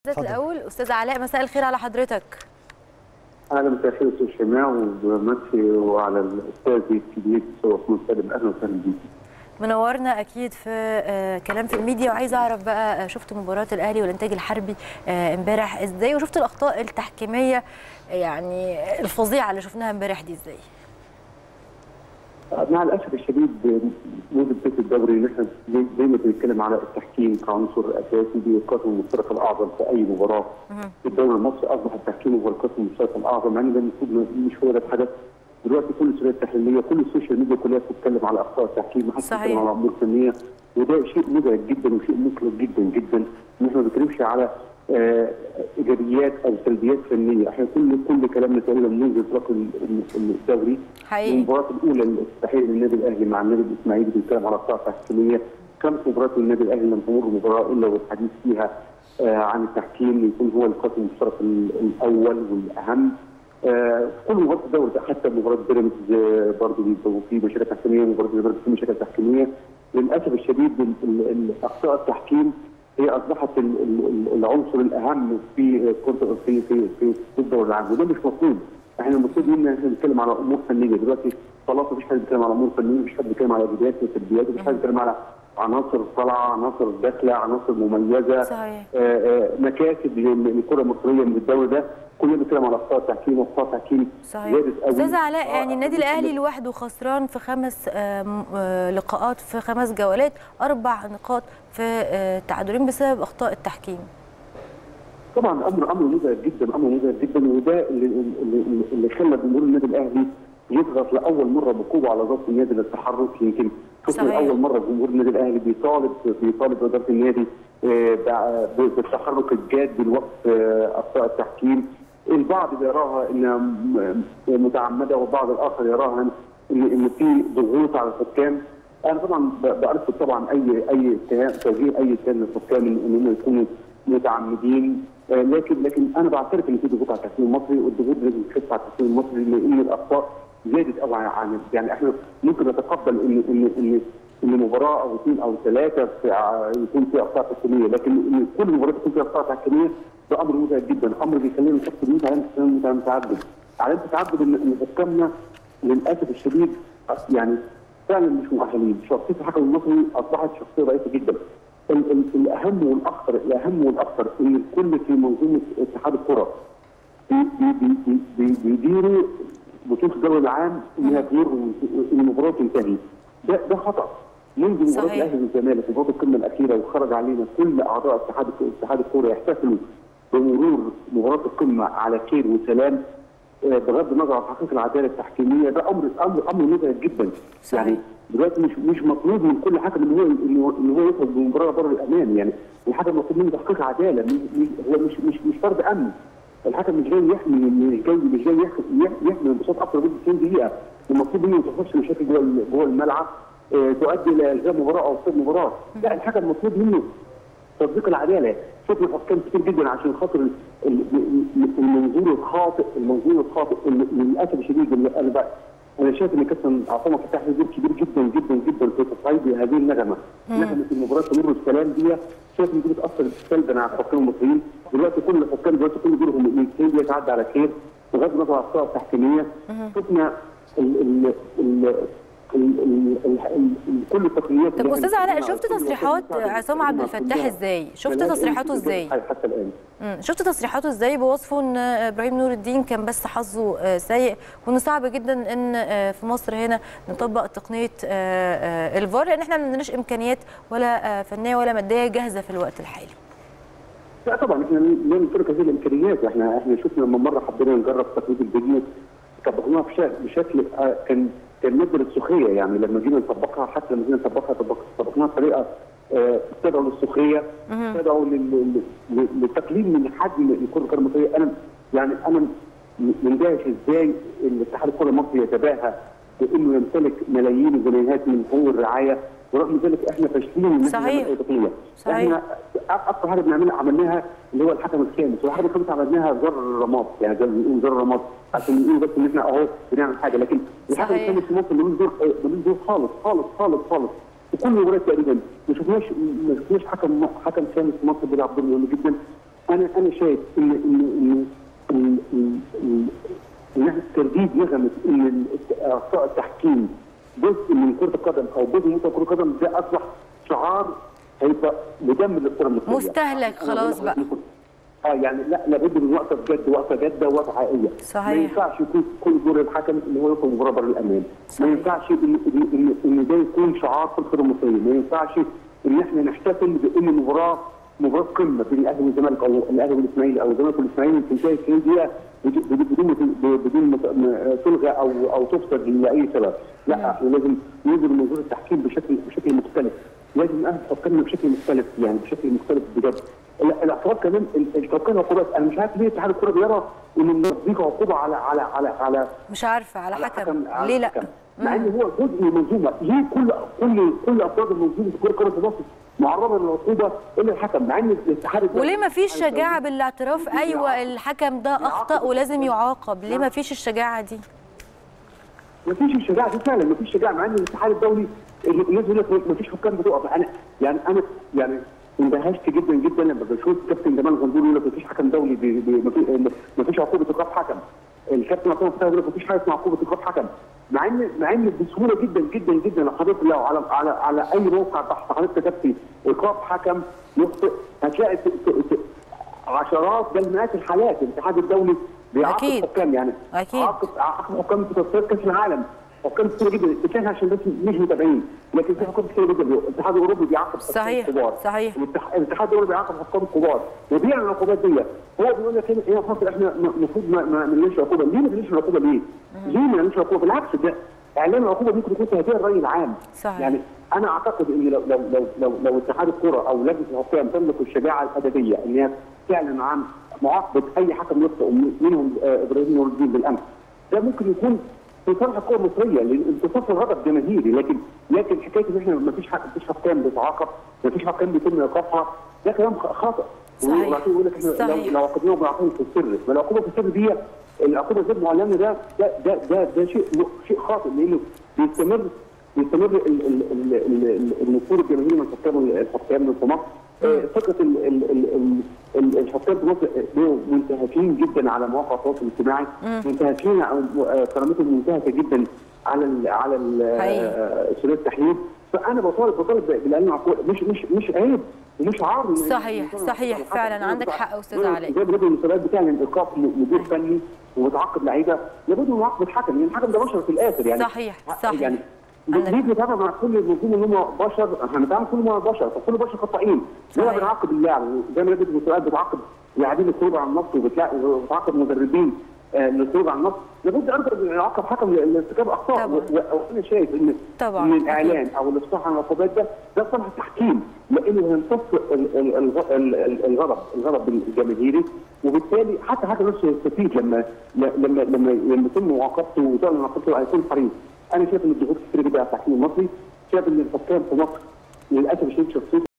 حضرتك الاول استاذ علاء مساء الخير على حضرتك اهلا مساء الخير استاذ شماع ومسي وعلى الاستاذ الكبير استاذ عثمان سالم اهلا وسهلا بيك منورنا اكيد في آه كلام في الميديا وعايزه اعرف بقى آه شفت مباراه الاهلي والانتاج الحربي امبارح آه ازاي وشفت الاخطاء التحكيميه يعني الفظيعه اللي شفناها امبارح دي ازاي مع الاسف الشديد منذ بدايه الدوري نحن دايما بنتكلم على التحكيم كعنصر اساسي بالقسم المشترك الاعظم في اي مباراه في الدوري المصري اصبح التحكيم هو القسم المشترك الاعظم يعني ده المفروض مش هو ده الحدث دلوقتي كل السوريات التحليليه كل السوشيال ميديا كلها بتتكلم على اخطاء التحكيم ما حدش بيتكلم على امور فنيه وده شيء مزعج جدا وشيء مقلق جدا جدا ان احنا ما بنتكلمش على آه ايجابيات او سلبيات فنيه، احنا كل كل كلامنا تقريبا منذ اطلاق الدوري حقيقي المباراه الاولى الافتتاحيه للنادي الاهلي مع النادي الاسماعيلي بنتكلم على اخطاء تحكيميه، خمس مباريات للنادي الاهلي لم تمر مباراه الا والحديث فيها آه عن التحكيم يكون هو القسم المشترك الاول والاهم. آه كل مباراه الدوري حتى مباراه بيراميدز آه برضه بيبقوا في مشاكل تحكيميه مباراه بيراميدز في مشاكل تحكيميه للاسف الشديد اخطاء التحكيم هي اصبحت العنصر الاهم في في في في الدوري العام وده مش مطلوب احنا المفروض ان احنا نتكلم على امور فنيه دلوقتي خلاص مفيش حد بيتكلم على امور فنيه مفيش حد بيتكلم على ايجابيات وسلبيات مفيش حد بيتكلم على عناصر طالعه عناصر داخله عناصر مميزه صحيح. آآ آآ مكاسب للكره المصريه من الدوري ده كلنا بنتكلم على اخطاء تحكيم واخطاء تحكيم صحيح استاذ علاء يعني النادي الاهلي لوحده خسران في خمس لقاءات في خمس جولات اربع نقاط في تعادلين بسبب اخطاء التحكيم طبعا امر امر مزعج جدا امر مزعج جدا وده اللي اللي, اللي خلى جمهور النادي الاهلي يضغط لاول مره بقوه على ضغط النادي للتحرك يمكن شفنا لاول مره جمهور النادي الاهلي بيطالب بيطالب اداره النادي بالتحرك الجاد لوقف اخطاء التحكيم البعض بيراها انها متعمده والبعض الاخر يراها ان ان في ضغوط على الحكام انا طبعا برفض طبعا اي اي اتهام توجيه اي اتهام للحكام ان هم يكونوا متعمدين لكن لكن انا بعترف ان في ضغوط على التحكيم المصري والضغوط لازم تخف على التحكيم المصري لان الاخطاء زادت قوي عن يعني احنا ممكن نتقبل ان ان ان ان مباراه او اثنين او ثلاثه يكون فيها اخطاء تحكيميه لكن ان كل مباراه يكون فيها اخطاء تحكيميه ده امر مزعج جدا امر بيخلينا نحط بيوت علامه متعدد علامه تعدد ان حكامنا للاسف الشديد يعني فعلا مش مؤهلين شخصيه الحكم المصري اصبحت شخصيه ضعيفه جدا ال ال الاهم والاخطر الاهم والاخطر ان الكل في منظومه اتحاد الكره بيديروا بطوله الدوري العام انها تدير ان المباراه تنتهي ده ده خطا منذ مباراه الاهلي والزمالك مباراه القمه الاخيره وخرج علينا كل اعضاء اتحاد اتحاد الكوره يحتفلوا بمرور مباراه القمه على خير وسلام بغض النظر عن تحقيق العداله التحكيميه ده امر امر امر مزعج جدا صحيح. يعني دلوقتي مش مش مطلوب من كل حكم ان هو ان هو يخرج بمباراه بره الامان يعني الحكم مطلوب منه تحقيق عداله هو مش مش مش فرض امن الحكم مش جاي يحمي مش جاي مش جاي يحمي انبساط اكثر من 90 دقيقه المفروض انه ما تحصلش مشاكل جوه جوه الملعب تؤدي الى الغاء مباراه او صيد مباراه لا الحكم مطلوب منه تطبيق العداله شفنا حكام كتير جدا عشان خاطر المنظور الخاطئ المنظور الخاطئ للاسف الشديد انا بقى انا شايف ان كابتن عصام فتاح له دور كبير جدا جدا جدا في تصعيد هذه النغمه نغمه المباراه تمر السلام دي شايف ان دي بتاثر سلبا على الحكام المصريين دلوقتي كل الحكام دلوقتي كل دورهم من خير يتعدى على خير بغض النظر عن الاخطاء التحكيميه شفنا ال ال كل التقنيات طب استاذ علاء شفت تصريحات عصام عبد الفتاح ازاي؟ شفت تصريحاته ازاي؟ حتى الان شفت تصريحاته ازاي بوصفه ان ابراهيم نور الدين كان بس حظه سيء وان صعب جدا ان في مصر هنا نطبق تقنيه الفار لان احنا ما عندناش امكانيات ولا فنيه ولا ماديه جاهزه في الوقت الحالي. لا طبعا احنا لا نمتلك هذه الامكانيات احنا احنا شفنا لما مره حبينا نجرب تقنيه الفيديو طبقناها بشكل كان كان مدة السخريه يعني لما جينا نطبقها حتى لما جينا نطبقها طبقناها بطريقه تدعو للسخريه تدعو للتقليل من حجم الكره القدم المصريه انا يعني انا مندهش ازاي الاتحاد الكره المصري يتباهى بانه يمتلك ملايين الجنيهات من حقوق الرعايه ورغم ذلك احنا فاشلين ان احنا نعمل اي تقنيه صحيح. احنا اكثر حاجه بنعملها عملناها اللي هو الحكم الخامس والحكم الخامس عملناها زر الرماد يعني زي ما بنقول زر الرماد عشان نقول بس ان احنا اهو بنعمل حاجه لكن الحكم صحيح. الخامس في مصر ملوش دور ملوش دور خالص خالص خالص خالص في كل المباريات تقريبا ما شفناش ما شفناش حكم حكم خامس في مصر بيلعب دور مهم جدا انا انا شايف ان ان ان ان ان ان ترديد نغمه ان اخطاء التحكيم جزء من كره القدم او جزء من كره القدم ده اصبح شعار هيبقى مدمر للكره المصريه مستهلك خلاص بقى. اه يعني لا لابد من وقفه بجد وقفه جاده ووقفه حقيقيه صحيح. ما ينفعش يكون كل دور الحكم ان هو يكون مبرر الامان صحيح. ما ينفعش ان ان ان, إن ده يكون شعار في الكره المصريه ما ينفعش ان احنا نحتفل بان المباراه مباراه قمه بين الاهلي والزمالك او الاهلي والاسماعيلي او الزمالك والاسماعيلي تنتهي 90 دقيقه بدون بدون بدون م- تلغى او او تفسد لاي سبب لا احنا لازم ننظر منظور التحكيم بشكل بشكل مختلف لازم نأهل حكامنا بشكل مختلف يعني بشكل مختلف بجد ال- الاعتراض كمان ال- الحكام العقوبات انا مش عارف ليه اتحاد الكوره بيرى ان نديك عقوبه على على على على مش عارفه على على حكم على ليه لا حكم. مع ان هو جزء من المنظومه ليه كل كل كل افراد المنظومه في كره في مصر معرضه للعقوبه الا الحكم مع ان الاتحاد الدولي- وليه ما فيش شجاعه بالاعتراف ايوه الحكم ده اخطا ولازم يعاقب ليه ما فيش الشجاعه دي ما فيش الشجاعه دي فعلا ما فيش شجاعه مع ان الاتحاد الدولي اللي الناس يقول لك ما فيش حكام بتقف انا يعني انا يعني اندهشت جدا جدا لما بشوف كابتن جمال غندور يقول لك ما فيش حكم دولي بي بي ما في- ما فيش عقوبه ايقاف حكم الكابتن عصام فتحي يقول لك ما فيش حاجه اسمها عقوبه ايقاف حكم مع ان مع ان بسهوله جدا جدا جدا لو حضرتك لو على على على اي موقع تحت حضرتك كتبت ايقاف حكم يخطئ هتلاقي ت- ت- ت- عشرات بل مئات الحالات الاتحاد الدولي بيعاقب أكيد. حكام يعني أكيد. عاقب عاقب حكام في تصفيات كاس العالم حكام كتير جدا بتلاقي عشان بس مش متابعين لكن في حكام كتير جدا الاتحاد الاوروبي بيعاقب حكام صحيح، كبار صحيح. والاتح- الاتحاد الاوروبي بيعاقب حكام كبار وبيعمل العقوبات دي هو بيقول لك هنا هنا في مصر احنا المفروض ما ما نعملش عقوبه ليه ما نعملش عقوبه ليه؟ ليه ما نعملش عقوبه بالعكس ده اعلان العقوبه ممكن يكون تهدئه الراي العام صحيح. يعني انا اعتقد ان لو لو لو لو, لو اتحاد الكره او لجنه الحكام تملك الشجاعه الادبيه ان هي تعلن عن معاقبه اي حكم يخطئ منهم آه، ابراهيم نور الدين بالامس ده ممكن يكون في صالح الكره المصريه لامتصاص الغضب جماهيري لكن لكن حكايه ان احنا ما فيش حق ما فيش حكام بتعاقب ما فيش حكام بيتم ايقافها ده كلام خ- خاطئ صحيح. وبعدين يقول لك احنا صحيح. لو لو عاقبناهم بالعقوبه في السر ما العقوبه في السر دي العقوبه غير معلنه ده ده ده ده, ده شيء شيء خاطئ لانه بيستمر بيستمر ال- ال- ال- ال- ال- النفوذ الجماهيري من الحكام الحكام في مصر آه، ثقه ال- ال- ال- ال- ال- الحكام في مصر بقوا منتهكين جدا على مواقع التواصل الاجتماعي منتهكين أو آه، كرامتهم منتهكه جدا على ال على ال- حقيقي. آه، سوريا التحليل فانا بطالب بطالب بالاعلان العقوبه مش مش مش عيب ومش عار إن- صحيح، إن- صحيح، إن- فعلاً عندك حق أستاذ زي- علاء. زي برضه المسابقات بتعلن ايقاف مدير فني وبتعاقب لعيبه لابد من معاقبه الحكم لان الحكم ده بشر في الاخر يعني صحيح، صحيح. يعني عندك ليه بنتعامل مع كل المنظومه ان هم بشر هنتعامل كل مع بشر فكل بشر خطائين ليه صحيح. بنعاقب اللاعب زي ما لجنه المسابقات بتعاقب لاعبين الخروج عن النص وبتلا- وبتعاقب مدربين آه، للخروج عن النص لابد ايضا يعاقب حكم لارتكاب اخطاء طبعاً. و- و- وانا شايف ان طبعاً. ان الاعلان او الافصاح عن العقوبات ده ده صالح التحكيم لانه هيمتص ال- ال- الغ- ال- ال- الغضب الغضب الجماهيري وبالتالي حتى حتى نفسه يستفيد لما لما لما لما يتم معاقبته وتعلن عقوبته هيكون حريص انا شايف ان الضغوط كتير جدا على التحكيم المصري شايف ان الحكام في مصر للاسف الشديد شخصيتهم